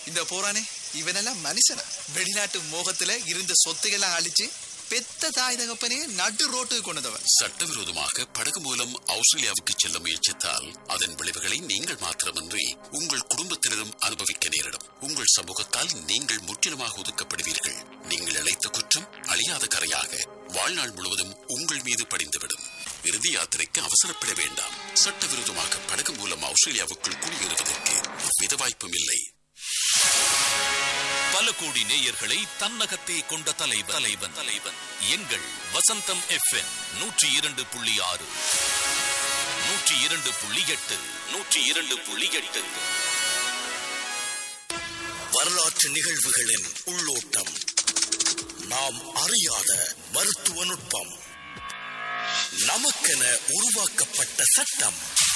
இந்த போறானே இவனெல்லாம் மனுஷனா வெளிநாட்டு மோகத்துல இருந்த சொத்துக்கெல்லாம் அழிச்சு பெத்த தாய் தகப்பனே நடு ரோட்டுக்கு கொண்டதவன் சட்டவிரோதமாக படகு மூலம் ஆஸ்திரேலியாவுக்கு செல்ல முயற்சித்தால் அதன் விளைவுகளை நீங்கள் மாத்திரமன்றி உங்கள் குடும்பத்தினரும் அனுபவிக்க நேரிடும் உங்கள் சமூகத்தால் நீங்கள் முற்றிலுமாக ஒதுக்கப்படுவீர்கள் நீங்கள் இழைத்த குற்றம் அழியாத கரையாக வாழ்நாள் முழுவதும் உங்கள் மீது படிந்துவிடும் இறுதி யாத்திரைக்கு அவசரப்பட வேண்டாம் சட்டவிரோதமாக படகு மூலம் ஆஸ்திரேலியாவுக்குள் குடியேறுவதற்கு வித வாய்ப்பும் இல்லை பல கோடி நேயர்களை தன்னகத்தே கொண்ட தலைவன் தலைவன் தலைவன் எங்கள் வசந்தம் எஃப்எம் நூற்றி இரண்டு புள்ளி ஆறு நூற்றி இரண்டு புள்ளி எட்டு நூற்றி இரண்டு புள்ளி எட்டு வரலாற்று நிகழ்வுகளின் உள்ளோட்டம் நாம் அறியாத மருத்துவ நுட்பம் நமக்கென உருவாக்கப்பட்ட சட்டம்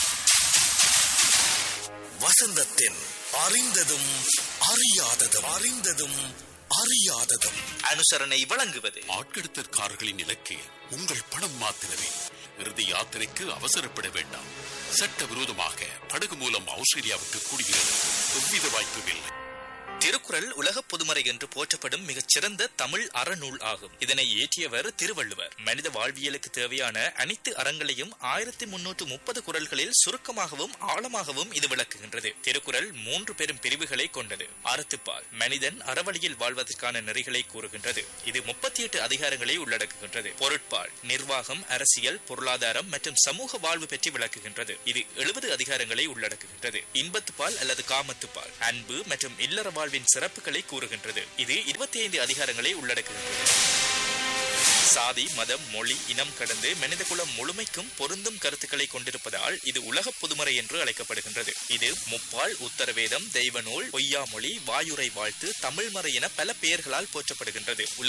வசந்தத்தின் அறிந்ததும் அறியாததும் அறிந்ததும் அறியாததும் அனுசரணை வழங்குவது ஆட்கடத்தற்காரர்களின் இலக்கு உங்கள் பணம் மாத்திரமே இறுதி யாத்திரைக்கு அவசரப்பட வேண்டாம் சட்டவிரோதமாக படகு மூலம் ஆஸ்திரேலியாவுக்கு குடியேற எவ்வித வாய்ப்பும் இல்லை திருக்குறள் உலக பொதுமறை என்று போற்றப்படும் மிகச் சிறந்த தமிழ் அறநூல் ஆகும் இதனை இயற்றியவர் திருவள்ளுவர் மனித வாழ்வியலுக்கு தேவையான அனைத்து அறங்களையும் ஆயிரத்தி முன்னூற்று முப்பது குரல்களில் சுருக்கமாகவும் ஆழமாகவும் இது விளக்குகின்றது திருக்குறள் மூன்று பெரும் பிரிவுகளை கொண்டது அறத்துப்பால் மனிதன் அறவழியில் வாழ்வதற்கான நெறிகளை கூறுகின்றது இது முப்பத்தி எட்டு அதிகாரங்களை உள்ளடக்குகின்றது பொருட்பால் நிர்வாகம் அரசியல் பொருளாதாரம் மற்றும் சமூக வாழ்வு பற்றி விளக்குகின்றது இது எழுபது அதிகாரங்களை உள்ளடக்குகின்றது இன்பத்துப்பால் அல்லது காமத்துப்பால் அன்பு மற்றும் இல்லற வாழ்வின் சிறப்புகளை கூறுகின்றது இது இருபத்தி ஐந்து அதிகாரங்களை உள்ளடக்குகின்றது சாதி மதம் மொழி இனம் கடந்து மனிதகுலம் முழுமைக்கும் பொருந்தும் கருத்துக்களை கொண்டிருப்பதால் இது உலக பொதுமறை என்று அழைக்கப்படுகின்றது இது முப்பால் உத்தரவேதம் தெய்வநூல் பொய்யாமொழி வாயுரை வாழ்த்து தமிழ்மறை என பல பெயர்களால் போற்றப்படுகின்றது